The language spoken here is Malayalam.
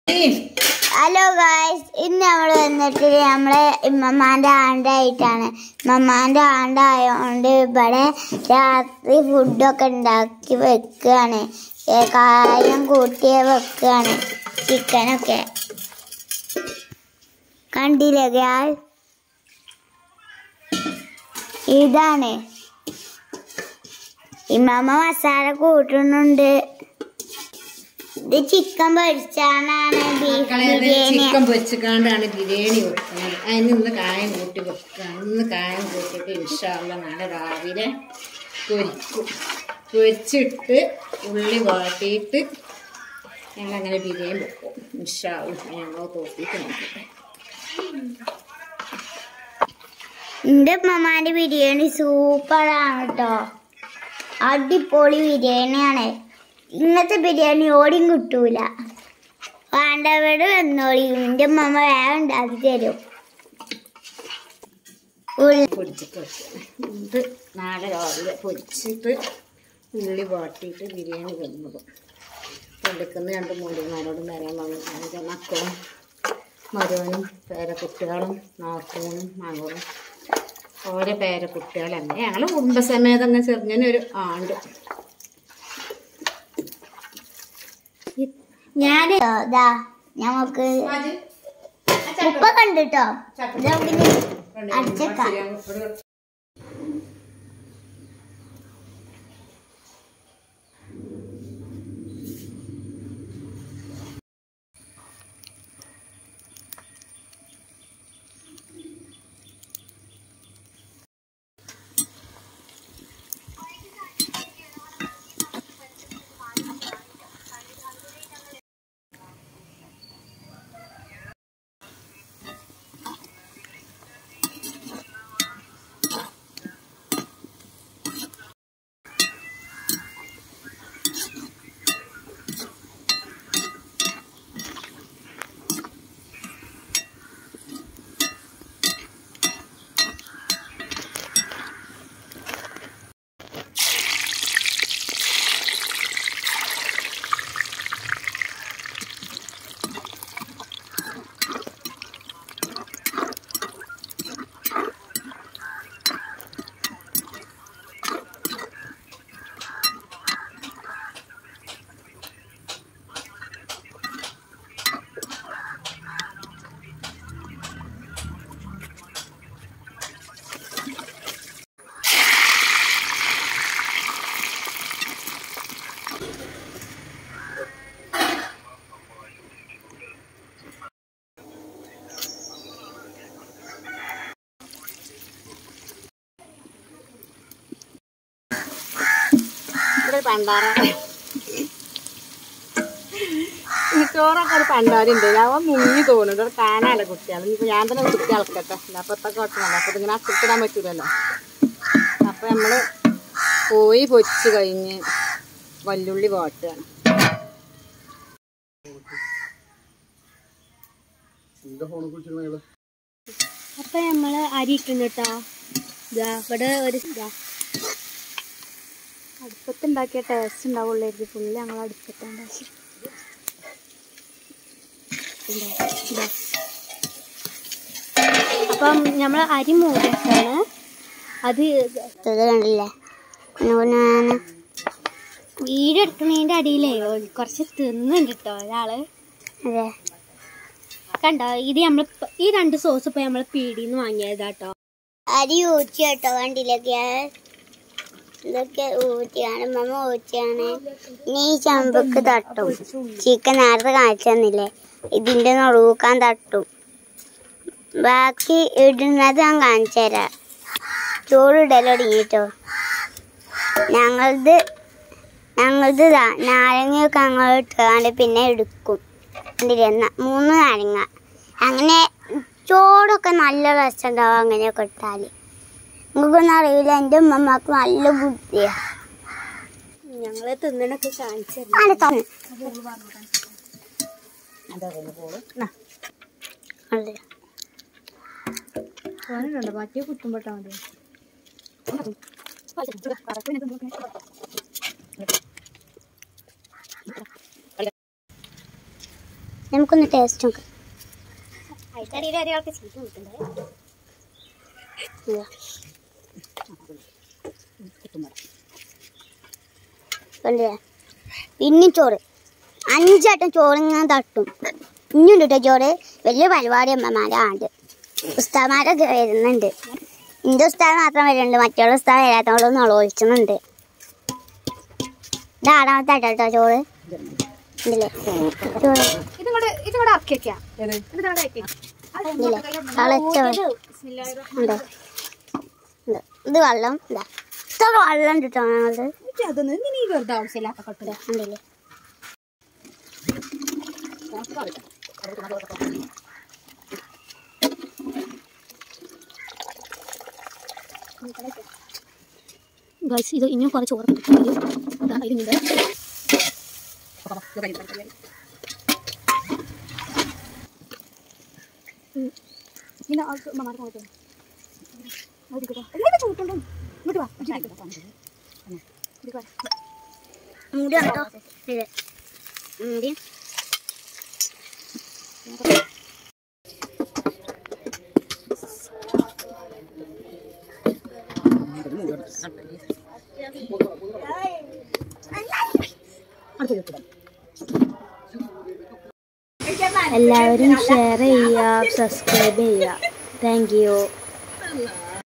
ഹലോ ഗായ്സ് ഇന്ന് നമ്മൾ വന്നിട്ട് നമ്മളെ ഇമ്മമാന്റെ ആണ്ടായിട്ടാണ് ഇമ്മമാന്റെ ആണ്ടായോണ്ട് ഇവിടെ രാത്രി ഫുഡൊക്കെ ഉണ്ടാക്കി വെക്കുകയാണ് ഏ, കായം കൂട്ടിയ വെക്കുകയാണ് ചിക്കനൊക്കെ കണ്ടില്ലേ ഗ്യാൾ ഇതാണ് ഇമ്മമ്മ മസാല കൂട്ടുന്നുണ്ട് ഇത് ചിക്കൻ പൊരിച്ചാണ് ബീഫ് മക്കളെ അത് ബിരിയാണി ചിക്കൻ പൊരിച്ചിക്കാണ്ടാണ് ബിരിയാണി വെക്കുന്നത് അതിന് ഇന്ന് കായം കൂട്ടി വെക്കുകയാണ് ഇന്ന് കായം കൂട്ടിയിട്ട് ഇൻഷാല്ല നാളെ രാവിലെ പൊരിക്കും പൊരിച്ചിട്ട് ഉള്ളി വാട്ടിയിട്ട് ഞങ്ങൾ അങ്ങനെ ബിരിയാണി വെക്കും ഇൻഷാല്ല ഞങ്ങൾ തോട്ടിയിട്ട് നോക്കട്ടെ എന്റെ ഉമ്മമാന്റെ ബിരിയാണി സൂപ്പറാണ് കേട്ടോ അടിപൊളി ബിരിയാണിയാണ് ഇങ്ങനത്തെ ബിരിയാണി ഓടിയും കിട്ടൂല വേണ്ടവരോട് വന്നോളി എന്റെ ഉമ്മ വേഗം ഉണ്ടാക്കി തരും ഉള്ളി പൊരിച്ചിട്ട് വെക്കണം ഇത് നാളെ രാവിലെ പൊരിച്ചിട്ട് ഉള്ളി വാട്ടിയിട്ട് ബിരിയാണി വെക്കുന്നത് എടുക്കുന്ന രണ്ട് മൂടിമാരോടും വരാൻ വന്നു മക്കളും മരുവനും പേരക്കുട്ടികളും നാത്തൂനും മകളും ഓരോ പേരക്കുട്ടികളന്നെ ഞങ്ങൾ കുടുംബസമേതം അങ്ങ് ചെറുങ്ങനൊരു ആണ്ട് ഞാന് ഇതാ ഞമ്മക്ക് ഉപ്പ കണ്ടിട്ടോ ഇത് നമുക്കിനി അടച്ചേക്കാം ഇവിടെ പണ്ടാറ ചോറൊക്കെ ഒരു പണ്ടാരുണ്ട് ഞാൻ മുങ്ങി തോന്നുന്നുണ്ട് ഒരു കാണാല്ല കുട്ടികൾ ഇനിയിപ്പോ ഞാൻ തന്നെ കുത്തി അളക്കട്ടെ അപ്പത്തെ കുഴപ്പമില്ല അപ്പൊ ഇതിങ്ങനെ അച്ചിടാൻ പറ്റൂലല്ലോ അപ്പൊ നമ്മള് പോയി പൊരിച്ച് കഴിഞ്ഞ് വല്ലുള്ളി വാട്ടുകയാണ് അപ്പൊ നമ്മള് അരി ഇട്ടുണ്ട് കേട്ടോ ഇതാ ഇവിടെ ഒരു ഇതാ അടുപ്പത്തുണ്ടാക്കിയ ടേസ്റ്റ് ഉണ്ടാവുള്ളായിരുന്നു ഫുള്ള് ഞങ്ങൾ അടുപ്പത്തുണ്ടാക്കി ഇതാ, ഇതാ. അപ്പം നമ്മൾ അരി മൂടിയിട്ടാണ് അത് ഇത് കണ്ടില്ലേ കുഞ്ഞു കുഞ്ഞാണ് വീഡിയോ എടുക്കുന്നതിന്റെ അടിയിലേ ഒരു- കുറച്ച് തിന്നുണ്ട് കേട്ടോ ഒരാള് അതെ കണ്ടോ ഇത് നമ്മൾ ഈ രണ്ട് സോസ് ഇപ്പൊ നമ്മൾ പീടിന്ന് വാങ്ങിയതാട്ടോ അരി ഊറ്റി കേട്ടോ കണ്ടില്ലേ ഇതൊക്കെ ഊറ്റിയാണ് മമ്മ ഊറ്റിയാണ് ഇനി ഈ ചമ്പക്ക് തട്ടും ചിക്കൻ നേരത്തെ കാണിച്ചു തന്നില്ലേ ഇതിന്റെ നടുക്കാൻ തട്ടും ബാക്കി ഇടുന്നത് ഞാൻ കാണിച്ചു തരാം ചോറിടൽ തുടങ്ങിട്ടോ ഞങ്ങളത് ഞങ്ങളത് ഇതാ നാരങ്ങയൊക്കെ ഞങ്ങൾ ഇട്ടുകൊണ്ട് പിന്നെ എടുക്കും കണ്ടില്ലേ ന- മൂന്ന് നാരങ്ങ അങ്ങനെ ചോറൊക്കെ നല്ല രസമുണ്ടാവും അങ്ങനെയൊക്കെ ഇട്ടാൽ നിങ്ങൾക്കൊന്നും അറിയില്ല എൻ്റെ ഉമ്മമാക്ക് നല്ല ബുദ്ധിയാ ഞങ്ങള് തിന്നണൊക്കെ കാണിച്ചു ആണ് തന്നെ അതെ. തോന്നുന്നുണ്ടോ ബാക്കി കുത്തുമ്പോട്ടാ മതി നമുക്കൊന്ന് ടേസ്റ്റ് നോക്കാം ഇതാ. കണ്ടില്ലേ പിന്നെയും ചോറ് അഞ്ചാട്ടം ചോറ് ഇങ്ങനെ തട്ടും ഇനിയുണ്ട് കേട്ടോ ചോറ് വലിയ പരിപാടി അമ്മമാരാണ്ട് ഉസ്താമാരൊക്കെ വരുന്നുണ്ട് എൻ്റെ ഉസ്താദ് മാത്രം വരുന്നുണ്ട് മറ്റുള്ള ഉസ്താദ് വരാത്തവരോട് നൊളോളിച്ചുന്നുണ്ട് ഇതാറാമത്തെ കേട്ടോ ചോറ് ഇല്ലേ ചോറ് ഇതിങ്ങോട്ട് ഇതിങ്ങോട്ട് ആക്കി വെക്കാം ഇതിങ്ങോട്ട് ആക്കി ഇല്ലേ തളച്ചോറ് ഉണ്ടോ ഉണ്ട്. ഇത് വെള്ളം ഇതാ ഇത്ര വെള്ളം കിട്ടോ ഞങ്ങളത് അതൊന്നും ഇനി വെറുതെ ആവശ്യമില്ലാത്ത കൊട്ടില്ല ഉണ്ടല്ലേ ഗൈസ് ഇത് ഇനിയും കുറച്ച് ചോറ് കിട്ടും ഇതിനുണ്ട് പിന്നെ ആൾക്ക് മമാർക്ക് അങ്ങോട്ട് വന്നു. അത് ഇരിക്കട്ടെ. ഇതിലേക്ക് ചൂട്ടുണ്ടോ? ഇങ്ങോട്ട് വാ. ഇതിലേക്ക് വാ. ഇതിലേക്ക് വാ. മൂടി കേട്ടോ ഇത് മൂടി എല്ലാവരും ഷെയർ ചെയ്യുക സബ്സ്ക്രൈബ് ചെയ്യുക താങ്ക് യു